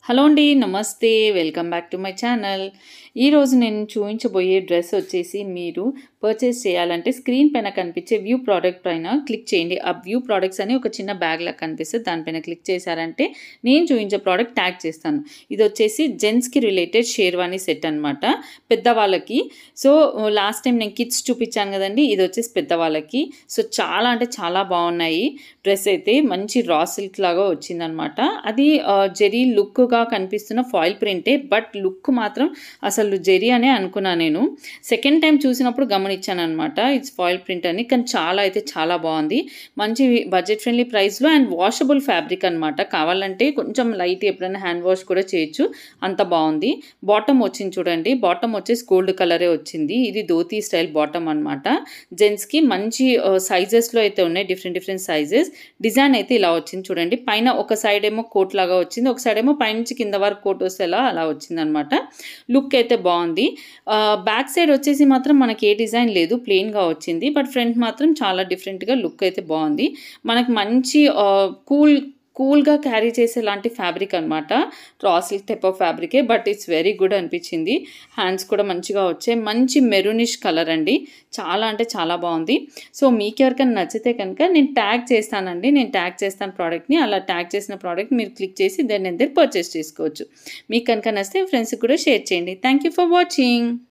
hello అండి నమస్తే welcome back to my channel ఈరోజు నేను చూపించబోయే డ్రెస్ వచ్చేసి మీరు పర్చేస్ చేయాలంటే స్క్రీన్ పైన కనిపించే వ్యూ ప్రోడక్ట్ పైన క్లిక్ చేయండి ఆ వ్యూ ప్రోడక్ట్స్ అని ఒక చిన్న బ్యాగ్ లాగా కనిపిస్తుంది దానిపైన క్లిక్ చేశారంటే నేను చూపించే ప్రోడక్ట్ ట్యాగ్ చేస్తాను ఇది వచ్చేసి జెంట్స్కి రిలేటెడ్ షేర్వానీ సెట్ అనమాట పెద్దవాళ్ళకి సో లాస్ట్ టైం నేను కిడ్స్ చూపించాను కదండి ఇది వచ్చేసి పెద్దవాళ్ళకి సో చాలా అంటే చాలా బాగున్నాయి డ్రెస్ అయితే మంచి రా సిల్క్ లాగా వచ్చిందనమాట అది ఆ, జెరీ లుక్గా కనిపిస్తున్న ఫాయిల్ ప్రింటే బట్ లుక్ మాత్రం అసలు జెరీ అనే అనుకున్నా నేను సెకండ్ టైం చూసినప్పుడు గమనించాను అనమాట ఇట్స్ ఫాయిల్ ప్రింట్ అని కానీ చాలా అయితే చాలా బాగుంది మంచి బడ్జెట్ ఫ్రెండ్లీ ప్రైస్లో అండ్ వాషబుల్ ఫ్యాబ్రిక్ అనమాట కావాలంటే కొంచెం లైట్ ఎప్పుడైనా హ్యాండ్ వాష్ కూడా చేయొచ్చు అంత బాగుంది బాటమ్ వచ్చింది చూడండి బాటమ్ వచ్చేసి గోల్డ్ కలరే వచ్చింది ఇది ధోతీ స్టైల్ బాటమ్ అనమాట జెంట్స్కి మంచి సైజెస్లో అయితే ఉన్నాయి డిఫరెంట్ డిఫరెంట్ సైజెస్ డిజైన్ అయితే ఇలా వచ్చింది చూడండి పైన ఒక సైడ్ ఏమో కోట్ లాగా వచ్చింది ఒక సైడ్ ఏమో పైనుంచి కింద వరకు కోట్ వస్తే ఎలా అలా వచ్చింది అనమాట లుక్ అయితే బాగుంది బ్యాక్ సైడ్ వచ్చేసి మాత్రం మనకి ఏ డిజైన్ లేదు ప్లెయిన్గా వచ్చింది బట్ ఫ్రంట్ మాత్రం చాలా డిఫరెంట్గా లుక్ అయితే బాగుంది మనకి మంచి కూల్ కూల్గా క్యారీ చేసే లాంటి ఫ్యాబ్రిక్ అనమాట రా సిల్క్ టైప్ ఆఫ్ ఫ్యాబ్రికే బట్ ఇట్స్ వెరీ గుడ్ అనిపించింది హ్యాండ్స్ కూడా మంచిగా వచ్చాయి మంచి మెరూనిష్ కలర్ అండి చాలా అంటే చాలా బాగుంది సో మీకు ఎవరికైనా నచ్చితే కనుక నేను ట్యాగ్ చేస్తానండి నేను ట్యాగ్ చేస్తాను ప్రోడక్ట్ని అలా ట్యాగ్ చేసిన ప్రోడక్ట్ మీరు క్లిక్ చేసి దాన్ని ఎంత పర్చేస్ చేసుకోవచ్చు మీకు కనుక నచ్చితే ఫ్రెండ్స్కి కూడా షేర్ చేయండి థ్యాంక్ యూ ఫర్ వాచింగ్